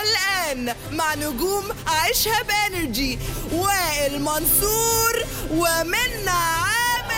الآن مع نجوم عيشها بانرجي وائل منصور ومنى عامر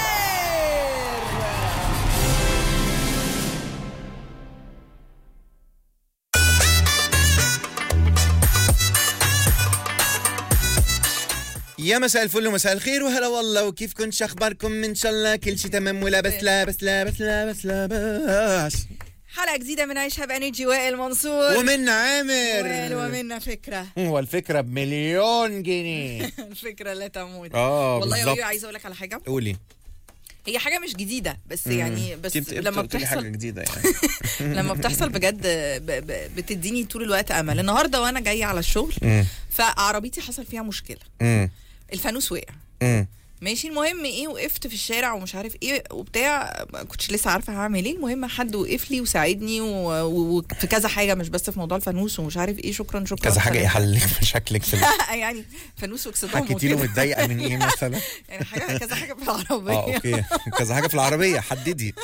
يا مساء الفل ومساء الخير وهلا والله وكيف كنت شو اخباركم ان شاء الله كل شيء تمام ولابس لابس لابس لابس لابس حلقة جديدة من عيشها بانرجي وائل منصور ومن عامر وائل ومنا فكرة هو الفكرة بمليون جنيه الفكرة لا تموت اه والله يا بالظبط وائل عايزة أقول لك على حاجة قولي هي حاجة مش جديدة بس يعني بس كنت لما قلت لي حاجة بتحصل جديدة يعني لما بتحصل بجد ب- ب- بتديني طول الوقت امل النهارده وانا جايه على الشغل مم. فعربيتي حصل فيها مشكله مم. الفانوس وقع مم. ماشي المهم ايه وقفت في الشارع ومش عارف ايه وبتاع ما كنتش لسه عارفه هعمل ايه المهم حد وقف لي وساعدني و- و- وفي كذا حاجه مش بس في موضوع الفانوس ومش عارف ايه شكرا شكرا كذا حاجة سلام. يحل لك مشاكلك في ال- يعني فانوس واكسدام حكيتي له وكده. متضايقة من ايه مثلا؟ يعني حاجه كذا حاجه في اه العربيه اوكي كذا حاجة في العربية حددي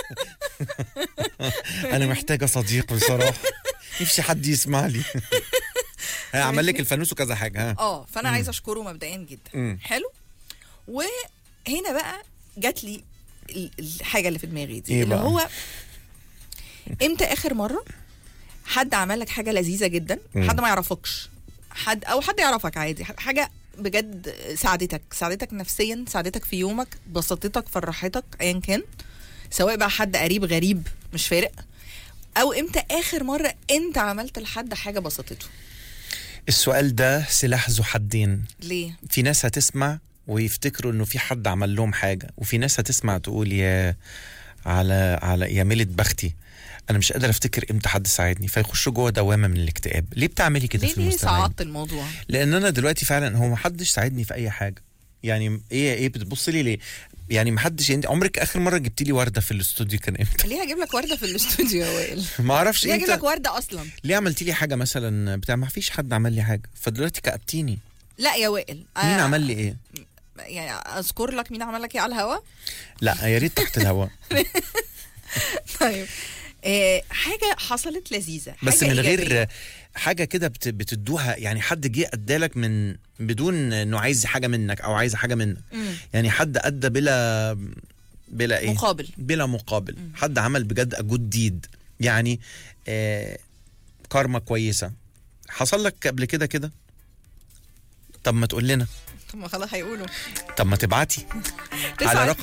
انا محتاجة صديق بصراحة نفسي حد يسمع لي هعمل لك الفانوس وكذا حاجة ها اه فانا عايزه اشكره مبدئيا جدا مم. حلو وهنا بقى جات لي ال- الحاجه اللي في دماغي دي إيه اللي بقى؟ هو امتى اخر مره حد عمل لك حاجه لذيذه جدا مم. حد ما يعرفكش حد او حد يعرفك عادي حاجه بجد ساعدتك ساعدتك نفسيا ساعدتك في يومك بسطتك فرحتك ايا كان سواء بقى حد قريب غريب مش فارق او امتى اخر مره انت عملت لحد حاجه بسطته السؤال ده سلاح ذو حدين ليه في ناس هتسمع ويفتكروا انه في حد عمل لهم حاجه وفي ناس هتسمع تقول يا على على يا ميلة بختي انا مش قادر افتكر امتى حد ساعدني فيخشوا جوه دوامه من الاكتئاب ليه بتعملي كده ليه في ليه المستمعين صعدت الموضوع لان انا دلوقتي فعلا هو ما حدش ساعدني في اي حاجه يعني ايه ايه بتبص لي ليه يعني ما حدش انت عمرك اخر مره جبت لي ورده في الاستوديو كان امتى ليه هجيب لك ورده في الاستوديو يا وائل ما اعرفش ليه هجيب لك انت ورده اصلا ليه عملتي لي حاجه مثلا بتاع ما فيش حد عمل لي حاجه فدلوقتي كأبتيني لا يا وائل مين آه، عمل لي ايه يعني اذكر لك مين عمل لك ايه على الهوا لا يا ريت تحت الهواء طيب آه حاجه حصلت لذيذه بس حاجة من إيجابية. غير حاجه كده بت- بتدوها يعني حد جه ادالك من بدون انه عايز حاجه منك او عايز حاجه منك مم. يعني حد ادى بلا بلا ايه مقابل بلا مقابل حد عمل بجد اجود ديد يعني آه كارما كويسه حصل لك قبل كده كده طب ما تقول لنا طب ما خلاص هيقولوا طب ما تبعتي تسعة على رقم